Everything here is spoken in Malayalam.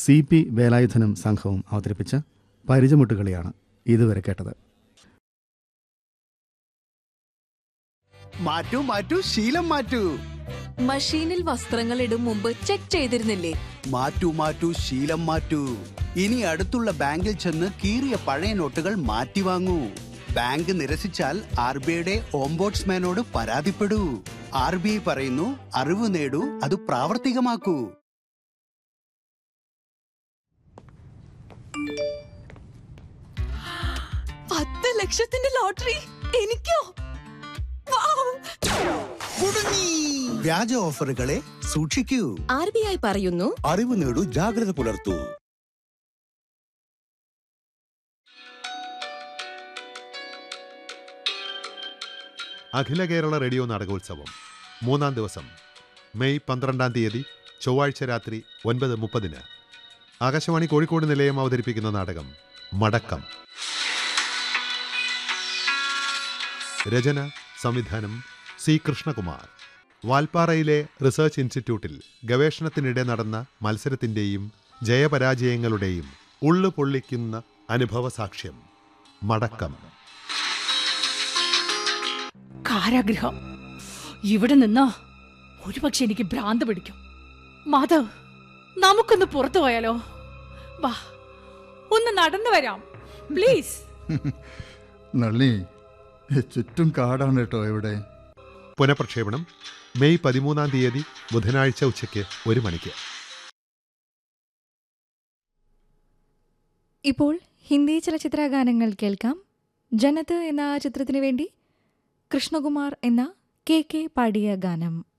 സി പി വേലായുധനും സംഘവും അവതരിപ്പിച്ച പരിചമുട്ടുകളിയാണ് ഇതുവരെ കേട്ടത് മാറ്റൂ മാറ്റൂ ശീലം മാറ്റൂ മഷീനിൽ വസ്ത്രങ്ങൾ ഇടും മുമ്പ് ചെക്ക് ചെയ്തിരുന്നില്ലേ മാറ്റൂ മാറ്റൂ ശീലം മാറ്റൂ ഇനി അടുത്തുള്ള ബാങ്കിൽ ചെന്ന് കീറിയ പഴയ നോട്ടുകൾ മാറ്റി വാങ്ങൂ ബാങ്ക് നിരസിച്ചാൽ ആർ ബി ഐയുടെ ഓംബോട്സ്മാനോട് പരാതിപ്പെടൂ ആർ ബി ഐ പറയുന്നു അറിവ് നേടൂ അത് പ്രാവർത്തികമാക്കൂ പത്ത് ലക്ഷത്തിന്റെ ലോട്ടറി എനിക്കോ വൗ! വ്യാജ ഓഫറുകളെ സൂക്ഷിക്കൂ ആർ ബി ഐ പറയുന്നു അറിവ് നേടൂ ജാഗ്രത പുലർത്തൂ അഖില കേരള റേഡിയോ നാടകോത്സവം മൂന്നാം ദിവസം മെയ് പന്ത്രണ്ടാം തീയതി ചൊവ്വാഴ്ച രാത്രി ഒൻപത് മുപ്പതിന് ആകാശവാണി കോഴിക്കോട് നിലയം അവതരിപ്പിക്കുന്ന നാടകം മടക്കം രചന സംവിധാനം സി കൃഷ്ണകുമാർ വാൽപ്പാറയിലെ റിസർച്ച് ഇൻസ്റ്റിറ്റ്യൂട്ടിൽ ഗവേഷണത്തിനിടെ നടന്ന മത്സരത്തിൻ്റെയും ജയപരാജയങ്ങളുടെയും ഉള്ളു പൊള്ളിക്കുന്ന അനുഭവ സാക്ഷ്യം മടക്കം കാരാഗ്രഹം ഇവിടെ നിന്നോ ഒരുപക്ഷെ എനിക്ക് ഭ്രാന്ത് പിടിക്കും മാധവ് നമുക്കൊന്ന് പുറത്തു പോയാലോ വാ ഒന്ന് നടന്നു വരാം പ്ലീസ് നളിനി ചുറ്റും കാടാണ് കേട്ടോ ഇവിടെ പുനഃപ്രക്ഷേപണം മെയ് പതിമൂന്നാം തീയതി ബുധനാഴ്ച ഉച്ചയ്ക്ക് ഒരു മണിക്ക് ഇപ്പോൾ ഹിന്ദി ചലച്ചിത്ര ഗാനങ്ങൾ കേൾക്കാം ജനത് എന്ന ചിത്രത്തിനു വേണ്ടി കൃഷ്ണകുമാർ എന്ന കെ കെ പാടിയ ഗാനം